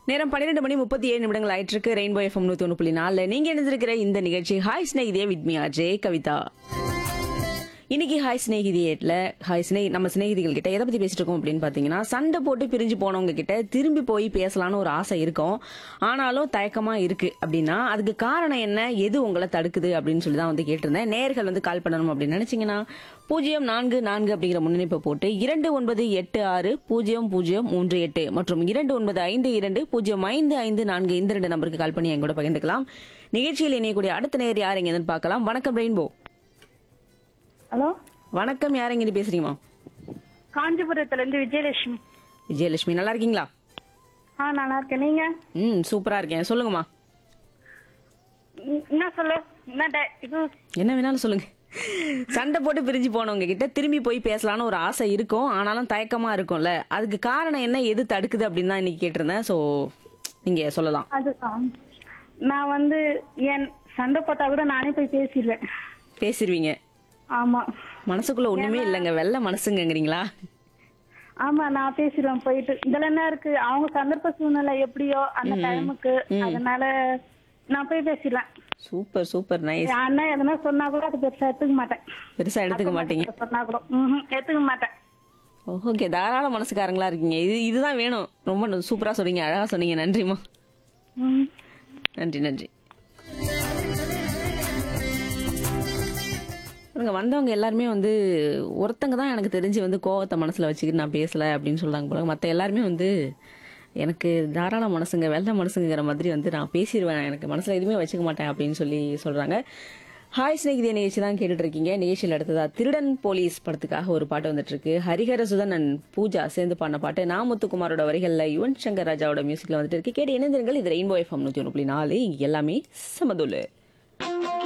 நேரம் பன்னிரெண்டு மணி முப்பத்தி ஏழு நிமிடங்கள் ஆயிட்டு இருக்கு ரெயின்போ எஃப்எம் நூத்தி ஒன்று புள்ளி நாலுல நீங்க இணைந்திருக்கிற இந்த நிகழ்ச்சி hi Snehithe with me RJ Kavitha இன்னைக்கு ஹாய் ஸ்நேகிதியேட்ல ஹாய் ஸ்னே நம்ம சிநேகிதிகள் கிட்ட எதை பத்தி பேசிட்டு இருக்கோம் அப்படின்னு பாத்தீங்கன்னா சண்டை போட்டு பிரிஞ்சு போனவங்க கிட்ட திரும்பி போய் பேசலாம்னு ஒரு ஆசை இருக்கும் ஆனாலும் தயக்கமா இருக்கு அப்படின்னா அதுக்கு காரணம் என்ன எது உங்களை தடுக்குது அப்படின்னு சொல்லி தான் வந்து கேட்டிருந்தேன் நேர்கள் வந்து கால் பண்ணணும் அப்படின்னு நினைச்சீங்கன்னா பூஜ்ஜியம் நான்கு நான்கு அப்படிங்கிற முன்னிணைப்பை போட்டு இரண்டு ஒன்பது எட்டு ஆறு பூஜ்ஜியம் பூஜ்ஜியம் மூன்று எட்டு மற்றும் இரண்டு ஒன்பது ஐந்து இரண்டு பூஜ்ஜியம் ஐந்து ஐந்து நான்கு இந்த ரெண்டு நம்பருக்கு கால் பண்ணி என் கூட பகிர்ந்துக்கலாம் நிகழ்ச்சியில் இணையக்கூடிய அடுத்த நேர் யார் எங்க பார்க்கலாம் வணக்கம் ரெயின்போ ஹலோ வணக்கம் யார் எங்கிட்டு பேசுறீங்கம்மா காஞ்சிபுரத்துல இருந்து விஜயலட்சுமி விஜயலட்சுமி நல்லா இருக்கீங்களா ஆ நல்லா இருக்கேன் நீங்க ம் சூப்பரா இருக்கேன் சொல்லுங்கம்மா ம், என்ன சொல்லு என்ன ட- இது என்ன வேணாலும் சொல்லுங்க சண்டை போட்டு பிரிஞ்சு போனவங்க கிட்ட திரும்பி போய் பேசலாம்னு ஒரு ஆசை இருக்கும் ஆனாலும் தயக்கமா இருக்கும்ல அதுக்கு காரணம் என்ன எது தடுக்குது அப்படின்னு தான் இன்னைக்கு கேட்டிருந்தேன் ஸோ நீங்க சொல்லலாம் அதுதான் நான் வந்து என் சண்டை போட்டா கூட நானே போய் பேசிடுவேன் பேசிடுவீங்க ஆமா மனசுக்குள்ள ஒண்ணுமே இல்லைங்க வெள்ள மனசுங்கிறீங்களா ஆமா நான் பேசிடுவேன் போயிட்டு இதுல என்ன இருக்கு அவங்க சந்தர்ப்ப சூழ்நிலை எப்படியோ அந்த டைமுக்கு அதனால நான் போய் பேசிடுவேன் சூப்பர் சூப்பர் நைஸ் என் அண்ணன் எதனா சொன்னா கூட அது பெருசா எடுத்துக்க மாட்டேன் பெருசா எடுத்துக்க மாட்டீங்க சொன்னா கூட ம்ஹும், எடுத்துக்க மாட்டேன் ஓகே தாராள மனசுக்காரங்களா இருக்கீங்க இது இதுதான் வேணும் ரொம்ப சூப்பரா சொன்னீங்க அழகா சொன்னீங்க நன்றிம்மா ம். நன்றி நன்றி பாருங்க வந்தவங்க எல்லாருமே வந்து ஒருத்தங்க தான் எனக்கு தெரிஞ்சு வந்து கோவத்தை மனசுல வச்சுக்கிட்டு நான் பேசல அப்படின்னு சொல்றாங்க போல மற்ற எல்லாருமே வந்து எனக்கு தாராள மனசுங்க வெள்ளை மனசுங்கிற மாதிரி வந்து நான் பேசிடுவேன் எனக்கு மனசுல எதுவுமே வச்சுக்க மாட்டேன் அப்படின்னு சொல்லி சொல்றாங்க ஹாய் ஸ்நேகிதிய நிகழ்ச்சி தான் கேட்டுட்டு இருக்கீங்க நிகழ்ச்சியில் அடுத்ததா திருடன் போலீஸ் படத்துக்காக ஒரு பாட்டு வந்துட்டு இருக்கு ஹரிஹர சுதன் and பூஜா சேர்ந்து பாடின பாட்டு நாமுத்துக்குமாரோட வரிகள்ல யுவன் சங்கர் ராஜாவோட மியூசிக்ல வந்துட்டு இருக்கு கேட்டு இணைந்திருங்கள் இது ரெயின்போ எஃப்எம் நூத்தி ஒன்று புள்ளி நாலு இங்க எல்லாமே சமதுல்லு